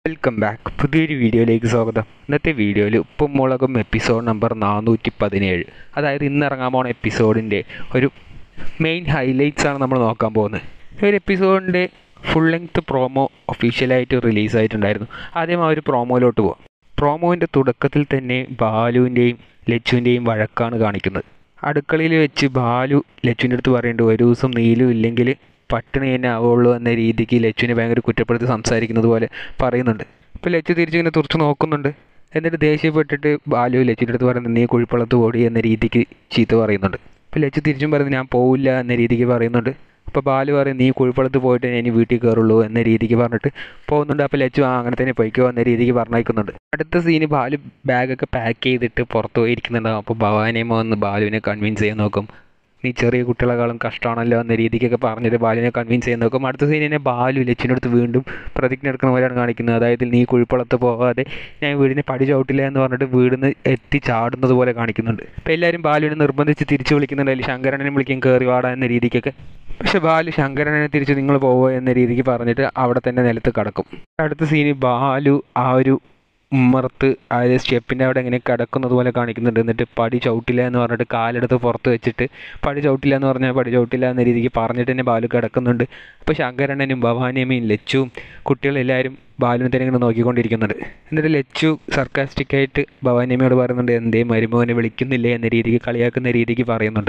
welcome back പുതിയൊരു വീഡിയോയിലേക്ക് സ്വാഗതം ഇന്നത്തെ വീഡിയോയിൽ ഉപ്പും മുളകും എപ്പിസോഡ് നമ്പർ നാനൂറ്റി പതിനേഴ് അതായത് ഇന്ന് ഇറങ്ങാൻ പോണ എപ്പിസോഡിൻ്റെ ഒരു മെയിൻ ഹൈലൈറ്റ്സ് ആണ് നമ്മൾ നോക്കാൻ പോകുന്നത് ഈ ഒരു എപ്പിസോഡിൻ്റെ ഫുൾ ലെങ്ത് പ്രോമോ ഒഫീഷ്യലായിട്ട് റിലീസായിട്ടുണ്ടായിരുന്നു ആദ്യം ആ ഒരു പ്രോമോയിലോട്ട് പോവാം പ്രോമോവിൻ്റെ തുടക്കത്തിൽ തന്നെ ബാലുവിൻ്റെയും ലച്ചുവിൻ്റെയും വഴക്കാണ് കാണിക്കുന്നത് അടുക്കളയിൽ വെച്ച് ബാലു ലച്ചുവിൻ്റെ അടുത്ത് പറയുന്നുണ്ട് ഒരു ദിവസം നീലു ഇല്ലെങ്കിൽ പട്ടിണി തന്നെ ആവുള്ളൂ എന്ന രീതിക്ക് ലച്ചുവിനെ ഭയങ്കര കുറ്റപ്പെടുത്തി സംസാരിക്കുന്നത് പോലെ പറയുന്നുണ്ട് അപ്പോൾ ലച്ചു തിരിച്ചിങ്ങനെ തുറച്ച് നോക്കുന്നുണ്ട് എന്നിട്ട് ദേഷ്യപ്പെട്ടിട്ട് ബാലു ലച്ചുവിൻ്റെ അടുത്ത് പറയുന്നത് നീ കുഴിപ്പള്ളത്ത് ഓടി എന്ന രീതിക്ക് ചീത്ത പറയുന്നുണ്ട് അപ്പോൾ ലച്ചു തിരിച്ചും പറയുന്നത് ഞാൻ പോവില്ല എന്ന രീതിക്ക് പറയുന്നുണ്ട് അപ്പോൾ ബാലു പറയും നീ കുഴിപ്പള്ളത്ത് പോയിട്ട് ഇനി വീട്ടിൽ കയറുള്ളൂ എന്ന രീതിക്ക് പറഞ്ഞിട്ട് പോകുന്നുണ്ട് അപ്പോൾ ലച്ചു ആ അങ്ങനെ തന്നെ പൊയ്ക്കോ എന്ന രീതിക്ക് പറഞ്ഞയക്കുന്നുണ്ട് അടുത്ത സീന് ബാലു ബാഗൊക്കെ പാക്ക് ചെയ്തിട്ട് പുറത്ത് പോയിരിക്കുന്നുണ്ടാവും അപ്പോൾ ഭവാനിയമ്മ വന്ന് ബാലുവിനെ കൺവിൻസ് ചെയ്യാൻ നോക്കും നീ ചെറിയ കുട്ടികളെക്കാളും കഷ്ടമാണല്ലോ എന്ന രീതിക്കൊക്കെ പറഞ്ഞിട്ട് ബാലുവിനെ കൺവിൻസ് ചെയ്യാൻ നോക്കും അടുത്ത സീൻ തന്നെ ബാലു ലച്ചിനടുത്ത് വീണ്ടും പ്രതിജ്ഞ എടുക്കുന്ന പോലെയാണ് കാണിക്കുന്നത് അതായത് നീ കുഴിപ്പളത്ത് പോകാതെ ഞാൻ വീടിനെ പടി ചവിട്ടില്ല എന്ന് പറഞ്ഞിട്ട് വീടിന് എത്തി ചാടുന്നത് പോലെ കാണിക്കുന്നുണ്ട് അപ്പോൾ എല്ലാവരും ബാലുവിനെ നിർബന്ധിച്ച് തിരിച്ചു വിളിക്കുന്നുണ്ട് അതിൽ ശങ്കരനെ വിളിക്കും കയറി വാടാ എന്ന രീതിക്കൊക്കെ പക്ഷെ ബാലു ശങ്കരനെ തിരിച്ച് നിങ്ങൾ പോവുക എന്ന രീതിക്ക് പറഞ്ഞിട്ട് അവിടെ തന്നെ നിലത്ത് കിടക്കും അടുത്ത സീന് ബാലു ആ ഒരു ഉമ്മറത്ത് അതായത് സ്റ്റെപ്പിൻ്റെ അവിടെ ഇങ്ങനെ കിടക്കുന്നത് പോലെ കാണിക്കുന്നുണ്ട് എന്നിട്ട് പടി ചവിട്ടില്ല എന്ന് പറഞ്ഞിട്ട് കാലെടുത്ത് പുറത്ത് വെച്ചിട്ട് പടി ചവിട്ടില്ല എന്ന് പറഞ്ഞാൽ പടി ചവിട്ടില്ല എന്ന രീതിക്ക് പറഞ്ഞിട്ട് തന്നെ ബാലു കിടക്കുന്നുണ്ട് അപ്പോൾ ശങ്കരണ്ണനും ഭവാനിയമ്മയും ലച്ചുവും കുട്ടികളെല്ലാവരും ബാലുവിനെ തന്നെ ഇങ്ങനെ നോക്കിക്കൊണ്ടിരിക്കുന്നുണ്ട് എന്നിട്ട് ലച്ചു സർക്കാസ്റ്റിക്കായിട്ട് ഭവാനിയമ്മയോട് പറയുന്നുണ്ട് എന്തേ മരുമോനെ വിളിക്കുന്നില്ലേ എന്ന രീതിക്ക് കളിയാക്കുന്ന രീതിക്ക് പറയുന്നുണ്ട്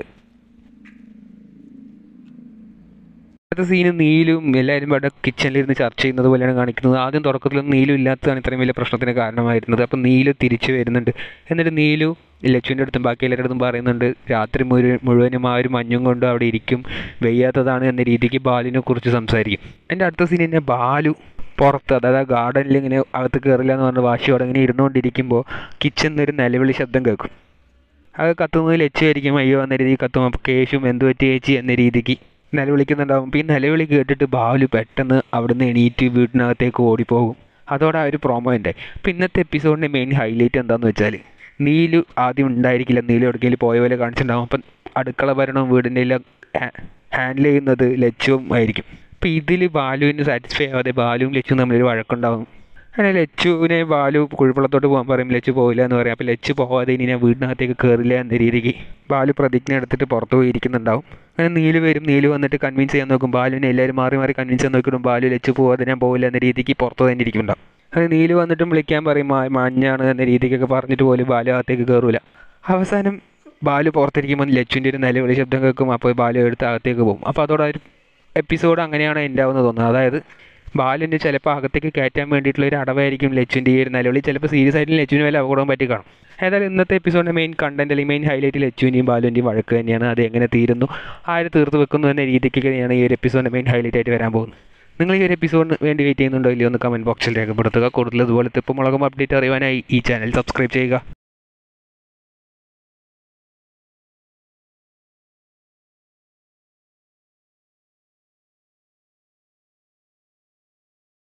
അടുത്ത സീന് നീലും എല്ലാവരും ഇവിടെ കിച്ചണിലിരുന്ന് ചർച്ച ചെയ്യുന്നത് പോലെയാണ് കാണിക്കുന്നത് ആദ്യം തുടക്കത്തിലൊന്നും നീലു ഇല്ലാത്തതാണ് ഇത്രയും വലിയ പ്രശ്നത്തിന് കാരണമായിരുന്നത് അപ്പോൾ നീലു തിരിച്ചു വരുന്നുണ്ട് എന്നിട്ട് നീലു ലച്ചുവിൻ്റെ അടുത്തും ബാക്കി എല്ലാവരുടെ അടുത്തും പറയുന്നുണ്ട് രാത്രി മുഴുവൻ മുഴുവനും ആ ഒരു മഞ്ഞും കൊണ്ട് അവിടെ ഇരിക്കും വെയ്യാത്തതാണ് എന്ന രീതിക്ക് ബാലുവിനെ കുറിച്ച് സംസാരിക്കും എൻ്റെ അടുത്ത സീൻ തന്നെ ബാലു പുറത്ത് അതായത് ഗാർഡനിൽ ഇങ്ങനെ അകത്ത് കയറില്ല എന്ന് പറഞ്ഞ് വാശിയോടെ ഇങ്ങനെ ഇരുന്നുകൊണ്ടിരിക്കുമ്പോൾ കിച്ചണിൽ ഒരു നിലവിളി ശബ്ദം കേൾക്കും അത് കത്തുന്നത് ലച്ചുമായിരിക്കും അയ്യോ എന്ന രീതിക്ക് കത്തും അപ്പോൾ കേശും എന്ത് പറ്റി ചേച്ചി എന്ന രീതിക്ക് നിലവിളിക്കുന്നുണ്ടാവും അപ്പോൾ ഈ നിലവിളി കേട്ടിട്ട് ബാലു പെട്ടെന്ന് അവിടുന്ന് എണീറ്റ് വീട്ടിനകത്തേക്ക് ഓടിപ്പോകും അതോടെ ആ ഒരു പ്രൊമോ ഉണ്ടായി അപ്പോൾ ഇന്നത്തെ എപ്പിസോഡിൻ്റെ മെയിൻ ഹൈലൈറ്റ് എന്താണെന്ന് വെച്ചാൽ നീലു ആദ്യം ഉണ്ടായിരിക്കില്ല നീലു എവിടേക്കെങ്കിലും പോയ പോലെ കാണിച്ചിട്ടുണ്ടാവും അപ്പം അടുക്കള ഭരണവും വീടിൻ്റെ എല്ലാം ഹാൻഡിൽ ചെയ്യുന്നത് ലച്ചുവും ആയിരിക്കും അപ്പോൾ ഇതിൽ ബാലുവിന് സാറ്റിസ്ഫൈ ആവാതെ ബാലുവും ലച്ചുവും തമ്മിലൊരു വഴക്കുണ്ടാവും അങ്ങനെ ലച്ചുവിനെ ബാലു കുഴിപ്പള്ളത്തോട്ട് പോകാൻ പറയും ലച്ചു പോകില്ല എന്ന് പറയും അപ്പോൾ ലച്ചു പോകാതെ ഇനി ഞാൻ വീടിനകത്തേക്ക് കയറില്ല എന്ന രീതിക്ക് ബാലു പ്രതിജ്ഞ എടുത്തിട്ട് പുറത്ത് പോയി ഇരിക്കുന്നുണ്ടാവും അങ്ങനെ നീല് വരും നീല് വന്നിട്ട് കൺവിൻസ് ചെയ്യാൻ നോക്കും ബാലുവിനെ എല്ലാവരും മാറി മാറി കൺവിൻസ് ചെയ്യാൻ നോക്കിയിട്ടും ബാലു ലച്ചു പോകാതെ ഞാൻ പോകില്ല എന്ന രീതിക്ക് പുറത്ത് തന്നെ ഇരിക്കുന്നുണ്ടാവും അങ്ങനെ നീല് വന്നിട്ടും വിളിക്കാൻ പറയും "മാ- മഞ്ഞാണ് എന്ന രീതിക്കൊക്കെ പറഞ്ഞിട്ട് പോലും ബാലു അകത്തേക്ക് കയറൂല അവസാനം ബാലു പുറത്തിരിക്കുമ്പോൾ ലച്ചുവിൻ്റെ ഒരു നിലവിളി ശബ്ദം കേൾക്കും അപ്പോൾ ബാലു എടുത്ത് അകത്തേക്ക് പോകും അപ്പോൾ അതോടെ ആ ഒരു എപ്പിസോഡ് അങ്ങനെയാണ് എൻ്റെ ആവുന്നത് തോന്നുന്നത് അതായത് ബാലിന് ചിലപ്പോൾ അകത്തേക്ക് കയറ്റാൻ വേണ്ടിയിട്ടുള്ള ഒരു അടവായിരിക്കും ലച്ചുവിൻ്റെ ഈ ഒരു നിലവിളി ചിലപ്പോൾ സീരിയസ് ആയിട്ട് ലച്ചുവിന് വല്ല അപകടം പറ്റി കാണും ഏതായാലും ഇന്നത്തെ എപ്പിസോഡിൻ്റെ മെയിൻ കണ്ടന്റ് അല്ലെങ്കിൽ മെയിൻ ഹൈലൈറ്റ് ലച്ചുവിൻ്റെയും ബാലുവിൻ്റെയും വഴക്ക് തന്നെയാണ് അത് എങ്ങനെ തീരുന്നു ആര് തീർത്ത് വെക്കുന്നു എന്ന രീതിക്കൊക്കെയാണ് ഈ ഒരു എപ്പിസോഡിൻ്റെ മെയിൻ ഹൈലൈറ്റ് ആയിട്ട് വരാൻ പോകുന്നത് നിങ്ങൾ ഈ ഒരു എപ്പിസോഡിന് വേണ്ടി വെയിറ്റ് ചെയ്യുന്നുണ്ടോ ഇല്ലയോ എന്ന് കമൻറ്റ് ബോക്സിൽ രേഖപ്പെടുത്തുക കൂടുതൽ ഇതുപോലത്തെ ഇപ്പോൾ മുളകും അപ്ഡേറ്റ് അറിയുവാനായി ഈ ചാനൽ സബ്സ്ക്രൈബ് ചെയ്യുക